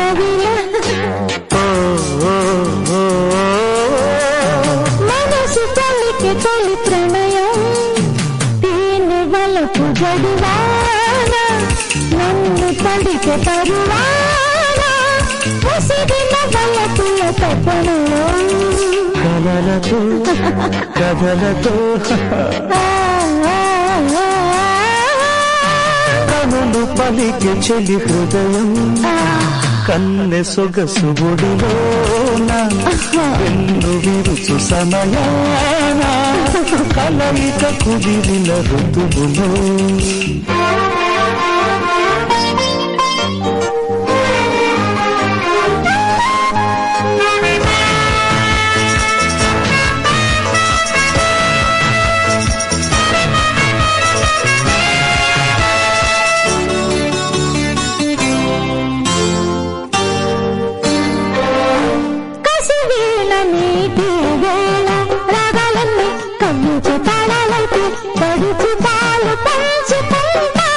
పెదవిలా ఓ, ఓ, ఓ, మనసు తల్లికి తొలి ప్రణయం తేనె వలపు గడివాన నన్ను తడికి తరువాన ఉసిరిన వలపుల తపనలో కలలతో కథలతో ఆ, ఆ, ఆ, కనులు పలికి చెలి హృదయం ఆ, కన్నె సొగసు ఒడిలోన వెన్ను విరుచు సమయాన కలయిక కుదిరిన ఋతువులో కసివేళ నీటి వేళ రాగాలన్నీ కమ్మించి తాళాలైతే పడుచు పాలు పంచుకుంటా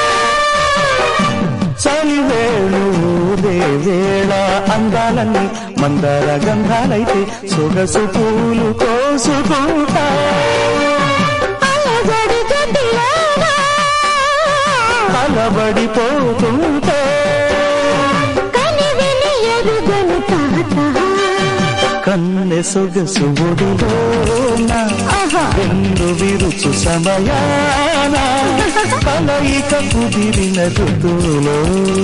చలి వేణుదే వేళ అందాలన్నీ మందార గంధాలైతే సొగసు పూలు కోసుకుంటా అలజడి గదిలోనా కలబడిపోతుంటే కనివిని ఎరుగను తాత కన్నె సొగసు ఒడిలోన ఆహా వెన్ను విరుచు సమయాన కలయిక కుదిరిన ఋతువులో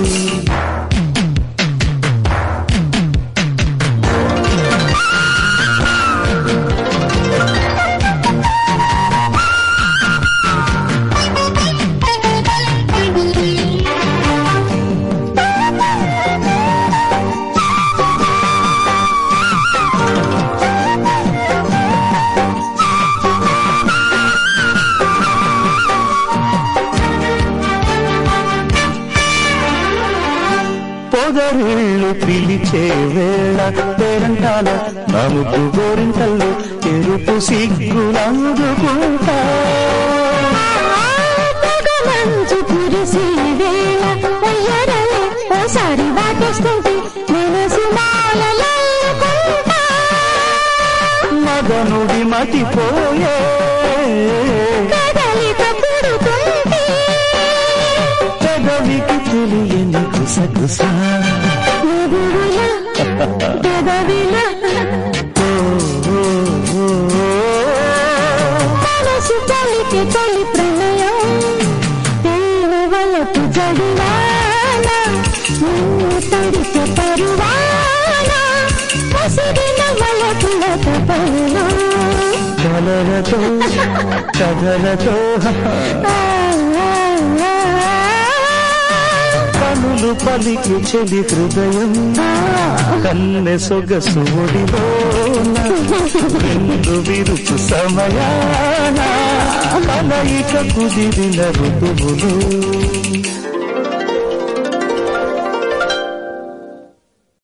పొదరిళ్ళు పిలిచే వేళ పేరంటాల నముకు గోరింటల్లో ఎరుపు సిగ్గులందుకుంటా తెగ మంచు కురిసే వేళ వయ్యరలే ఓసారి వాటేస్తుంటే మనసు మాలలల్లుకుంటా మగనుడి మతిపోయే కదలిక పుడుతుంటే పెదవికి తెలియని కుసకుస మగువుల పెదవిల ఓ, ఓ, ఓ, ఓ. మనసు తల్లికి తొలి ప్రణయం తేనె వలపు జడివాన నిన్ను తడికి పరువాన ముసిరిన వలపుల తపనలో కలలతో కథలతో ఆ, ఆ, ఆ, కనులు పలికి చెలి హృదయం ఆ. కన్నె సొగసు ఒడిలోన రెండు విరుచు సమయాన కలయిక కుదిరిన ఋతువులు